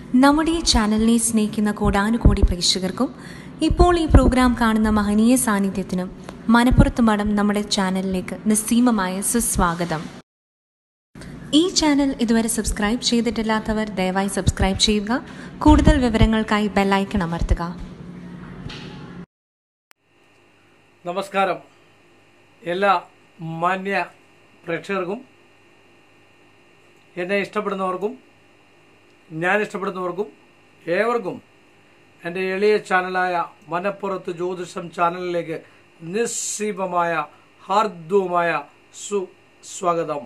നമ്മുടെ ഈ ചാനലിനെ സ്നേഹിക്കുന്ന കോടാനുകോടി പ്രേക്ഷകർക്കും ഇപ്പോൾ ഈ പ്രോഗ്രാം കാണുന്ന മഹനീയ സാന്നിധ്യത്തിനും മനപ്പുറത്ത് മഠം നമ്മുടെ ചാനലിലേക്ക് നിസ്സീമമായ സുസ്വാഗതം ഈ ചാനൽ ഇതുവരെ സബ്സ്ക്രൈബ് ചെയ്തിട്ടില്ലാത്തവർ ദയവായി സബ്സ്ക്രൈബ് ചെയ്യുക കൂടുതൽ വിവരങ്ങൾക്കായി ബെല്ലൈക്കൺ അമർത്തുക നമസ്കാരം എല്ലാ മാന്യ പ്രേക്ഷകർക്കും എന്നെ ഇഷ്ടപ്പെടുന്നവർക്കും ഞാൻ ഇഷ്ടപ്പെടുന്നവർക്കും ഏവർക്കും എൻ്റെ എളിയ ചാനലായ മനപ്പുറത്ത് ജ്യോതിഷം ചാനലിലേക്ക് നിസ്സീമമായ ഹാർദവുമായ സുസ്വാഗതം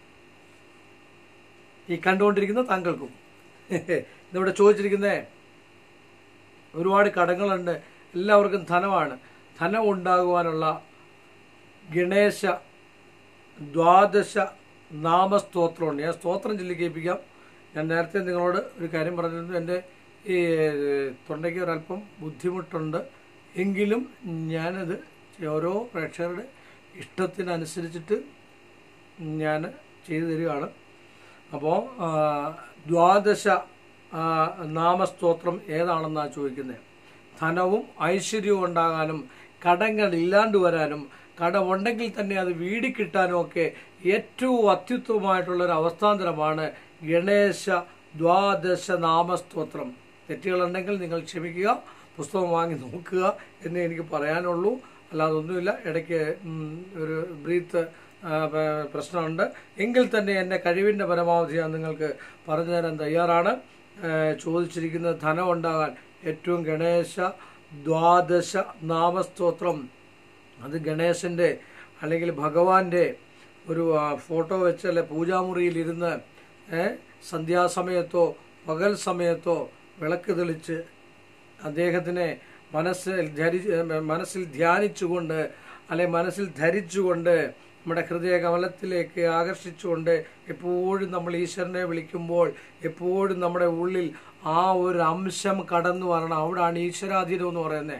ഈ കണ്ടുകൊണ്ടിരിക്കുന്ന താങ്കൾക്കും ഇന്നിവിടെ ചോദിച്ചിരിക്കുന്നേ ഒരുപാട് കടങ്ങളുണ്ട് എല്ലാവർക്കും ധനമാണ് ധനം ഉണ്ടാകുവാനുള്ള ഗണേശ ദ്വാദശ നാമസ്തോത്രമുണ്ട് ഞാൻ സ്തോത്രം ചൊല്ലിക്കേൽപ്പിക്കാം ഞാൻ നേരത്തെ നിങ്ങളോട് ഒരു കാര്യം പറഞ്ഞിരുന്നു എൻ്റെ ഈ തൊണ്ടയ്ക്ക് ഒരല്പം ബുദ്ധിമുട്ടുണ്ട് എങ്കിലും ഞാനത് ഓരോ പ്രേക്ഷകരുടെ ഇഷ്ടത്തിനനുസരിച്ചിട്ട് ഞാൻ ചെയ്തു തരികയാണ് അപ്പോൾ ദ്വാദശ ആ, നാമസ്തോത്രം ഏതാണെന്നാണ് ചോദിക്കുന്നത് ധനവും ഐശ്വര്യവും ഉണ്ടാകാനും കടങ്ങൾ ഇല്ലാണ്ട് വരാനും കടമുണ്ടെങ്കിൽ തന്നെ അത് വീടി കിട്ടാനും ഒക്കെ ഏറ്റവും അത്യുത്തമമായിട്ടുള്ള ഒരു അവസ്ഥാന്തരമാണ് ഗണേശ ദ്വാദശ നാമസ്തോത്രം തെറ്റുകളുണ്ടെങ്കിൽ നിങ്ങൾ ക്ഷമിക്കുക പുസ്തകം വാങ്ങി നോക്കുക എന്നേ എനിക്ക് പറയാനുള്ളൂ അല്ലാതെ ഒന്നുമില്ല ഇടയ്ക്ക് ഉം, ഒരു ബ്രീത്ത് ആ, പ- പ്രശ്നമുണ്ട് എങ്കിൽ തന്നെ എൻ്റെ കഴിവിൻ്റെ പരമാവധി ഞാൻ നിങ്ങൾക്ക് പറഞ്ഞു തരാൻ തയ്യാറാണ് ആ, ചോദിച്ചിരിക്കുന്നത് ധനം ഉണ്ടാകാൻ ഏറ്റവും ഗണേശ ദ്വാദശ നാമസ്തോത്രം അത് ഗണേശൻ്റെ അല്ലെങ്കിൽ ഭഗവാന്റെ ഒരു ആ, ഫോട്ടോ വെച്ച് അല്ലെ പൂജാമുറിയിൽ ഇരുന്ന് ഏ, സന്ധ്യാസമയത്തോ പകൽ സമയത്തോ വിളക്ക് തെളിച്ച് അദ്ദേഹത്തിനെ മനസ്സിൽ ധരി മനസ്സിൽ ധ്യാനിച്ചുകൊണ്ട് അല്ലെ മനസ്സിൽ ധരിച്ചുകൊണ്ട് നമ്മുടെ ഹൃദയ കമലത്തിലേക്ക് ആകർഷിച്ചുകൊണ്ട് എപ്പോഴും നമ്മൾ ഈശ്വരനെ വിളിക്കുമ്പോൾ എപ്പോഴും നമ്മുടെ ഉള്ളിൽ ആ ഒരു അംശം കടന്നു വരണം അവിടാണ് ഈശ്വരാധീനം എന്ന് പറയുന്നത്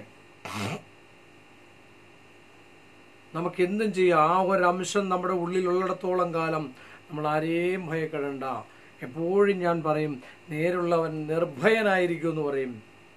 നമുക്ക് എന്തും ചെയ്യാം ആ ഒരു അംശം നമ്മുടെ ഉള്ളിലുള്ളിടത്തോളം കാലം നമ്മൾ ആരെയും ഭയപ്പെടണ്ട എപ്പോഴും ഞാൻ പറയും നേരുള്ളവൻ നിർഭയനായിരിക്കും എന്ന് പറയും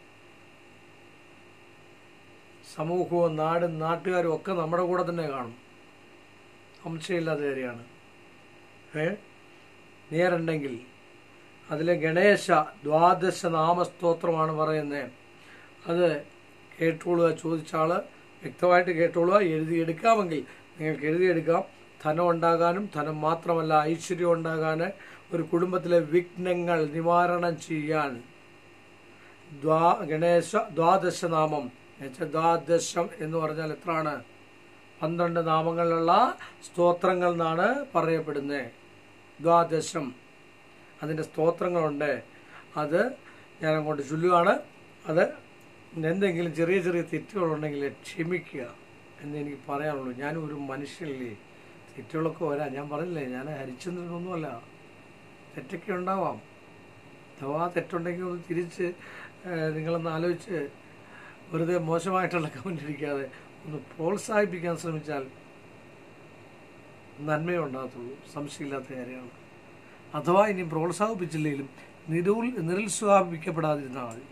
സമൂഹവും നാടും നാട്ടുകാരും ഒക്കെ നമ്മുടെ കൂടെ തന്നെ കാണും സംശയമില്ലാത്ത കാര്യമാണ് ഏ നേരുണ്ടെങ്കിൽ അതിലെ ഗണേശ ദ്വാദശ നാമസ്തോത്രമാണ് പറയുന്നത് അത് കേട്ടോളുക ചോദിച്ച ആള് വ്യക്തമായിട്ട് കേട്ടോളുക എഴുതിയെടുക്കാമെങ്കിൽ നിങ്ങൾക്ക് എഴുതിയെടുക്കാം ധനം ഉണ്ടാകാനും ധനം മാത്രമല്ല ഐശ്വര്യം ഉണ്ടാകാൻ ഒരു കുടുംബത്തിലെ വിഘ്നങ്ങൾ നിവാരണം ചെയ്യാൻ ദ്വാ ഗണേശ ദ്വാദശ നാമം എന്നുവെച്ചാൽ ദ്വാദശം എന്ന് പറഞ്ഞാൽ എത്രയാണ് പന്ത്രണ്ട് നാമങ്ങളിലുള്ള സ്തോത്രങ്ങൾ എന്നാണ് പറയപ്പെടുന്നത് ദ്വാദശം അതിൻ്റെ സ്തോത്രങ്ങളുണ്ട് അത് ഞാൻ അങ്ങോട്ട് ചൊല്ലുകയാണ് അത് എന്തെങ്കിലും ചെറിയ ചെറിയ തെറ്റുകളുണ്ടെങ്കിൽ ക്ഷമിക്കുക എന്ന് എനിക്ക് പറയാനുള്ളൂ ഞാനും ഒരു മനുഷ്യനല്ലേ തെറ്റുകളൊക്കെ വരാം ഞാൻ പറഞ്ഞില്ലേ ഞാൻ ഹരിച്ചന്ദ്രനൊന്നുമല്ല തെറ്റൊക്കെ ഉണ്ടാവാം അഥവാ തെറ്റുണ്ടെങ്കിൽ ഒന്ന് തിരിച്ച് ഏഹ്, നിങ്ങളൊന്ന് ആലോചിച്ച് വെറുതെ മോശമായിട്ടുള്ള കമൻ്റ് അടിക്കാതെ ഒന്ന് പ്രോത്സാഹിപ്പിക്കാൻ ശ്രമിച്ചാൽ നന്മയേ ഉണ്ടാകത്തുള്ളൂ സംശയമില്ലാത്ത കാര്യമാണ് അഥവാ ഇനി പ്രോത്സാഹിപ്പിച്ചില്ലെങ്കിലും നിരുൽ നിരുത്സാഹിപ്പിക്കപ്പെടാതിരുന്നാൽ മതി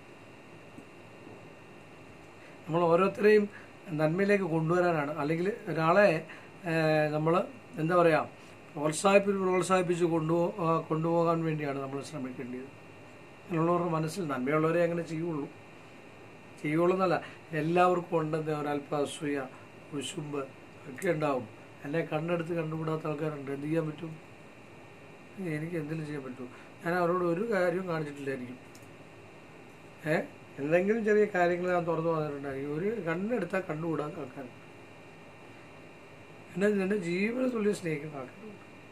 നമ്മൾ ഓരോരുത്തരെയും നന്മയിലേക്ക് കൊണ്ടുവരാനാണ് അല്ലെങ്കിൽ ഒരാളെ നമ്മൾ എന്താ പറയുക പ്രോത്സാഹിപ്പിച്ച് പ്രോത്സാഹിപ്പിച്ച് കൊണ്ടുപോ ആ, കൊണ്ടുപോകാൻ വേണ്ടിയാണ് നമ്മൾ ശ്രമിക്കേണ്ടത് അങ്ങനെയുള്ളവരുടെ മനസ്സിൽ നന്മയുള്ളവരെ അങ്ങനെ ചെയ്യുള്ളൂ ചെയ്യുള്ളൂ എന്നല്ല എല്ലാവർക്കും ഉണ്ടെന്ന് ഒരല്പ അസൂയ കുശുമ്പ് ഒക്കെ ഉണ്ടാവും എന്നെ കണ്ണെടുത്ത് കണ്ടുകൂടാത്ത ആൾക്കാരുണ്ട് എന്ത് ചെയ്യാൻ പറ്റും എനിക്ക് എന്തെങ്കിലും ചെയ്യാൻ പറ്റും ഞാൻ അവരോട് ഒരു കാര്യവും കാണിച്ചിട്ടില്ലായിരിക്കും ഏ എന്തെങ്കിലും ചെറിയ കാര്യങ്ങൾ ഞാൻ തുറന്നു പറഞ്ഞിട്ടുണ്ടായിരിക്കും ഒരു കണ്ണെടുത്താൽ കണ്ടുകൂടാത്ത ആൾക്കാർ എന്നെ നിന്റെ ജീവന തുല്യ സ്നേഹിക്കുന്ന ആൾക്കാരുണ്ട്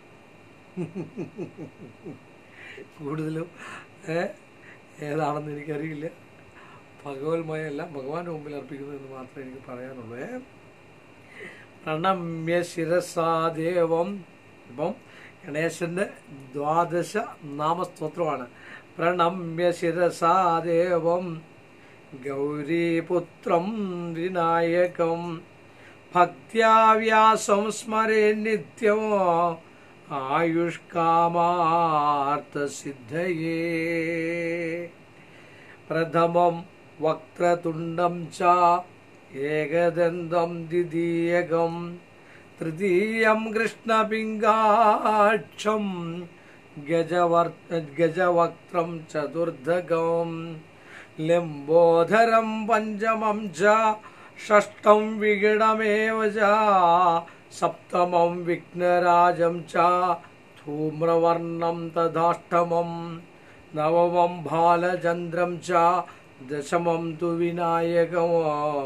കൂടുതലും ഏ ഏതാണെന്ന് എനിക്കറിയില്ല ഭഗവത്മയല്ല ഭഗവാന്റെ മുമ്പിൽ അർപ്പിക്കുന്നു എന്ന് മാത്രമേ എനിക്ക് പറയാനുള്ളൂ ഏ പ്രണമ്യ ശിരസാദേവം ഇപ്പം ഗണേശന്റെ ദ്വാദശ നാമസ്തോത്രമാണ് പ്രണമ്യ ശിരസാദേവം ഗൗരീപുത്രം വിനായകം ഭക്ത്യാവ്യാസം സ്മരേ നിത്യമോ ആയുഷ്കാമാർത്ഥസിദ്ധയേ പ്രഥമം വക്രതുണ്ടം ച ഏകദന്തം ദ്വിതീയകം തൃതീയം കൃഷ്ണപിംഗാക്ഷം ഗജവർ ഗജവക്ത്രം ചതുർധകം ലംബോധരം പഞ്ചമം ച ഷഷ്ടം വികിടമേവ ച സപ്തമം വിഘ്നരാജം ച ധൂമ്രവർണം തഥാഷ്ടമം നവമം ബാലചന്ദ്രം ച ദശമം തു വിനായകമോ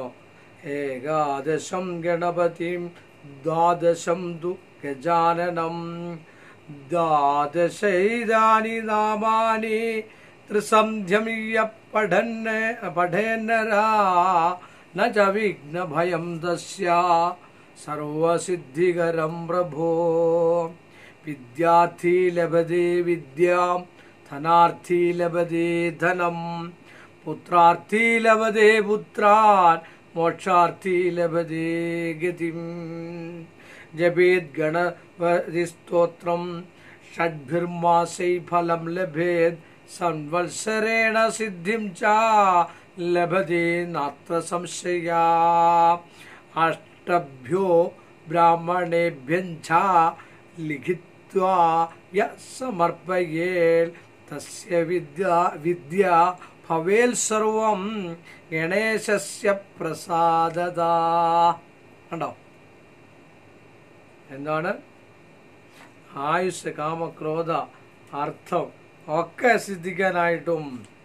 ഏകാദശം ഗണപതിം ദ്വാദശം തു ഗജാനനം ദ്വാദശൈതാനി നാമാനി ത്രിസന്ധ്യമീയ പഠന്ന പഠേന്നരാ ന ച വിഘ്നഭയം തസ്യ സർവസിദ്ധികരം പ്രഭോ വിദ്യാർത്ഥി ലഭതേ വിദ്യാം ധനാർത്ഥി ലഭതേ ധനം പുത്രാർത്ഥി ലഭതേ പുത്രാൻ മോക്ഷാർത്ഥി ലഭതേ ഗതിം ജപേത് ഗണപതിസ്തോത്രം ഷഡ്ഭിർമാസൈ ഫലം ലഭേത് സംവത്സരേണ സിദ്ധിം ച ലഭതേ നാത്ര സംശയാ അഷ്ടഭ്യോ ബ്രാഹ്മണേഭ്യം ച ലിഖിത്വാ യ സമർപ്പയേൽ തസ്യ വിദ്യ വിദ്യ ഭവേൽ സർവം ഗണേശസ്യ പ്രസാദത കണ്ടോ എന്താണ് ആയുസ് കാമക്രോധ അർത്ഥം ഒക്കെ സിദ്ധിക്കാനായിട്ടും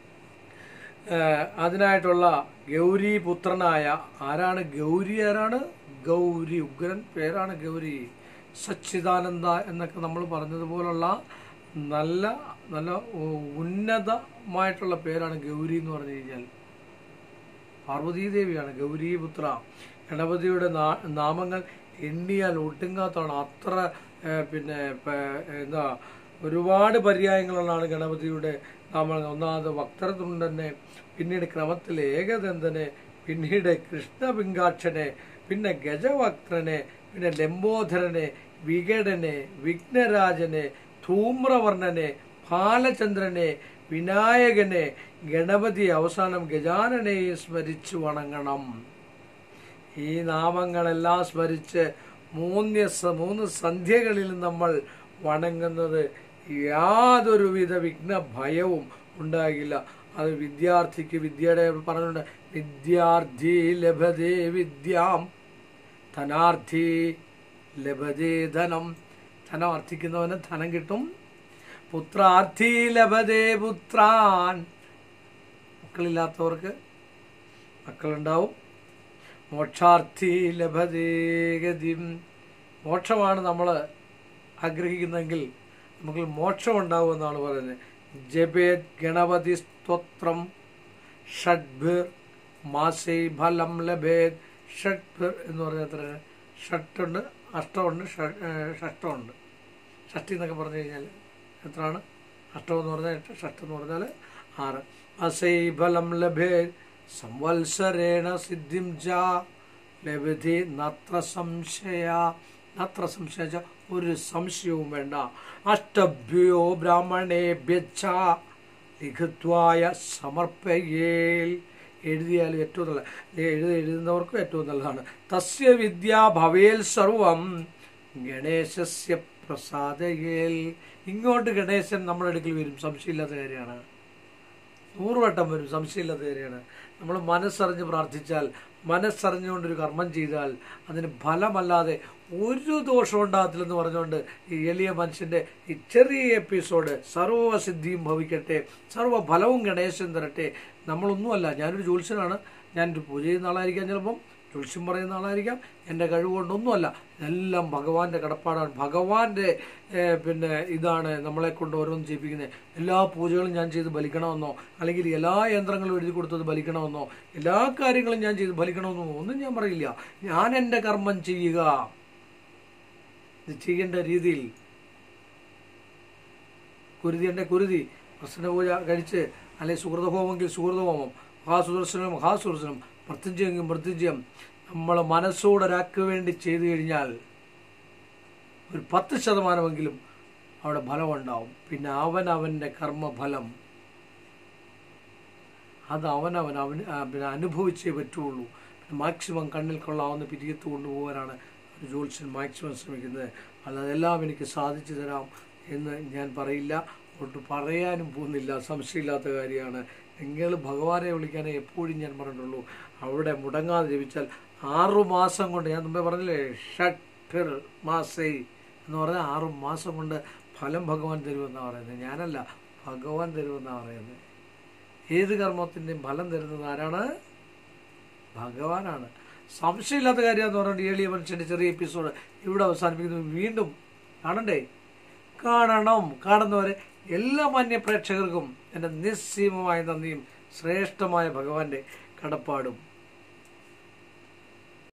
ഏഹ്, അതിനായിട്ടുള്ള ഗൗരി പുത്രനായ ആരാണ് ഗൗരി ആരാണ് ഗൗരി ഉഗ്രൻ പേരാണ് ഗൗരി സച്ചിദാനന്ദ എന്നൊക്കെ നമ്മൾ പറഞ്ഞതുപോലുള്ള നല്ല നല്ല ഉ- ഉന്നതമായിട്ടുള്ള പേരാണ് ഗൗരി എന്ന് പറഞ്ഞു കഴിഞ്ഞാൽ പാർവതീദേവിയാണ് ഗൗരീപുത്ര ഗണപതിയുടെ നാ- നാമങ്ങൾ എണ്ണിയാൽ ഒട്ടുങ്ങാത്തതാണ് അത്ര ഏഹ്, പിന്നെ പ- എന്താ ഒരുപാട് പര്യായങ്ങളുള്ളതാണ് ഗണപതിയുടെ നാമങ്ങൾ ഒന്നാമത് വക്രതുണ്ടനെ പിന്നീട് ക്രമത്തിൽ ഏകദന്തനെ പിന്നീട് കൃഷ്ണപിങ്കാക്ഷനെ പിന്നെ ഗജവക്രനെ പിന്നെ ലംബോധരനെ വികടനെ വിഘ്നരാജനെ ധൂമ്രവർണ്ണനെ ബാലചന്ദ്രനെ വിനായകനെ ഗണപതി അവസാനം ഗജാനനെയും സ്മരിച്ചു വണങ്ങണം ഈ നാമങ്ങളെല്ലാം സ്മരിച്ച് മൂന്ന് സ- മൂന്ന് സന്ധ്യകളിൽ നമ്മൾ വണങ്ങുന്നത് യാതൊരുവിധ വിഘ്ന ഭയവും ഉണ്ടാകില്ല അത് വിദ്യാർത്ഥിക്ക് വിദ്യയുടെ പറഞ്ഞിട്ടുണ്ട് വിദ്യാർത്ഥി ലഭതേ വിദ്യാം ധനാർത്ഥി ലഭതേ ധനം ധനം അർത്ഥിക്കുന്നവന് ധനം കിട്ടും പുത്രാർത്ഥി ലഭതേ പുത്രാൻ മക്കളില്ലാത്തവർക്ക് മക്കളുണ്ടാവും മോക്ഷാർത്ഥി ലഭതേ ഗതിം മോക്ഷമാണ് നമ്മൾ ആഗ്രഹിക്കുന്നെങ്കിൽ നമുക്ക് മോക്ഷം ഉണ്ടാവും എന്നാണ് പറയുന്നത് ജപേത് ഗണപതി സ്തോത്രം ഷഡ്ഭിർ മാസൈ ഫലം ലഭേത് ഷഡ്ഭിർ എന്ന് പറഞ്ഞാൽ എത്ര ഷട്ടുണ്ട് അഷ്ടമുണ്ട് ഷ- ഏഹ് ഷഷ്ടമുണ്ട് ഷഷ്ടി എന്നൊക്കെ പറഞ്ഞു കഴിഞ്ഞാൽ എത്രയാണ് അഷ്ടം എന്ന് പറഞ്ഞാൽ എട്ട് ഷഷ്ടം എന്ന് പറഞ്ഞാൽ ആറ് അസൈ ഫലം ലഭേ സംവത്സരേണ സിദ്ധിം ച ലഭതി നത്ര സംശയ നത്ര സംശയ ച ഒരു സംശയവും വേണ്ട അഷ്ടഭ്യോ ബ്രാഹ്മണേഭ്യച്ച ലിഖിത്വായ സമർപ്പയേൽ എഴുതിയാലും ഏറ്റവും നല്ല എഴുതി എഴുതുന്നവർക്കും ഏറ്റവും നല്ലതാണ് തസ്യ വിദ്യ ഭവേൽ സർവം ഗണേശസ്യ പ്രസാദയേൽ ഇങ്ങോട്ട് ഗണേശൻ നമ്മുടെ അടുക്കൽ വരും സംശയമില്ലാത്ത കാര്യമാണ് നൂറുവട്ടം വരും സംശയമില്ലാത്ത കാര്യമാണ് നമ്മൾ മനസ്സറിഞ്ഞ് പ്രാർത്ഥിച്ചാൽ മനസ്സറിഞ്ഞുകൊണ്ടൊരു കർമ്മം ചെയ്താൽ അതിന് ഫലമല്ലാതെ ഒരു ദോഷവും ഉണ്ടാകത്തില്ലെന്ന് പറഞ്ഞുകൊണ്ട് ഈ എളിയ മനുഷ്യൻ്റെ ഈ ചെറിയ എപ്പിസോഡ് സർവ്വസിദ്ധിയും ഭവിക്കട്ടെ സർവ്വഫലവും ഗണേശൻ തരട്ടെ നമ്മളൊന്നുമല്ല ഞാനൊരു ജ്യോത്സ്യനാണ് ഞാനൊരു പൂജ ചെയ്യുന്ന ആളായിരിക്കാം ചിലപ്പം ജ്യോത്സ്യം പറയുന്ന ആളായിരിക്കാം എൻ്റെ കഴിവുകൊണ്ടൊന്നുമല്ല എല്ലാം ഭഗവാന്റെ കടപ്പാടാണ് ഭഗവാന്റെ ഏഹ്, പിന്നെ ഇതാണ് നമ്മളെ കൊണ്ട് ഓരോന്നും ചെയ്യിപ്പിക്കുന്നത് എല്ലാ പൂജകളും ഞാൻ ചെയ്ത് ബലിക്കണമെന്നോ അല്ലെങ്കിൽ എല്ലാ യന്ത്രങ്ങളും എഴുതി കൊടുത്തത് ബലിക്കണമെന്നോ എല്ലാ കാര്യങ്ങളും ഞാൻ ചെയ്ത് ബലിക്കണമെന്നോ ഒന്നും ഞാൻ പറയില്ല ഞാൻ എൻ്റെ കർമ്മം ചെയ്യുക ഇത് ചെയ്യേണ്ട രീതിയിൽ കുരുതിയുടെ കുരുതി പ്രശ്നപൂജ കഴിച്ച് അല്ലെങ്കിൽ സുഹൃതഹോമെങ്കിൽ സുഹൃതഹോമം മഹാസുദർശനം മഹാസുദർശനം മൃത്യുഞ്ജയെങ്കിൽ മൃത്യുഞ്ജയം നമ്മൾ മനസ്സോടെ ഒരാൾക്ക് വേണ്ടി ചെയ്തു കഴിഞ്ഞാൽ ഒരു പത്ത് ശതമാനമെങ്കിലും അവിടെ ഫലമുണ്ടാവും പിന്നെ അവൻ അവൻ്റെ കർമ്മഫലം അത് അവനവൻ അവന് ആ, പിന്നെ അനുഭവിച്ചേ പറ്റുള്ളൂ മാക്സിമം കണ്ണിൽ കൊള്ളാവുന്ന പിരിയത്ത് കൊണ്ടുപോകാനാണ് ഒരു ജ്യോത്സ്യൻ മാക്സിമം ശ്രമിക്കുന്നത് അല്ലാതെ എല്ലാം എനിക്ക് സാധിച്ചു തരാം എന്ന് ഞാൻ പറയില്ല ഒട്ട് പറയാനും പോകുന്നില്ല സംശയമില്ലാത്ത കാര്യമാണ് നിങ്ങൾ ഭഗവാനെ വിളിക്കാനേ എപ്പോഴും ഞാൻ പറഞ്ഞിട്ടുള്ളൂ അവിടെ മുടങ്ങാതെ ജപിച്ചാൽ ആറു മാസം കൊണ്ട് ഞാൻ മുമ്പേ പറഞ്ഞില്ലേ ഷട്ടിർ മാസൈ എന്ന് പറഞ്ഞാൽ ആറു മാസം കൊണ്ട് ഫലം ഭഗവാൻ തരുമെന്നാണ് പറയുന്നത് ഞാനല്ല ഭഗവാൻ തരുമെന്നാണ് പറയുന്നത് ഏത് കർമ്മത്തിൻ്റെയും ഫലം തരുന്നത് ആരാണ് ഭഗവാനാണ് സംശയമില്ലാത്ത കാര്യമെന്ന് പറഞ്ഞിട്ട് എളിയ മനുഷ്യൻ്റെ ചെറിയ എപ്പിസോഡ് ഇവിടെ അവസാനിപ്പിക്കുന്നത് വീണ്ടും കാണണ്ടേ കാണണം കാണുന്നവരെ എല്ലാ മാന്യ പ്രേക്ഷകർക്കും എൻ്റെ നിസ്സീമമായ നന്ദിയും ശ്രേഷ്ഠമായ ഭഗവാന്റെ കടപ്പാടും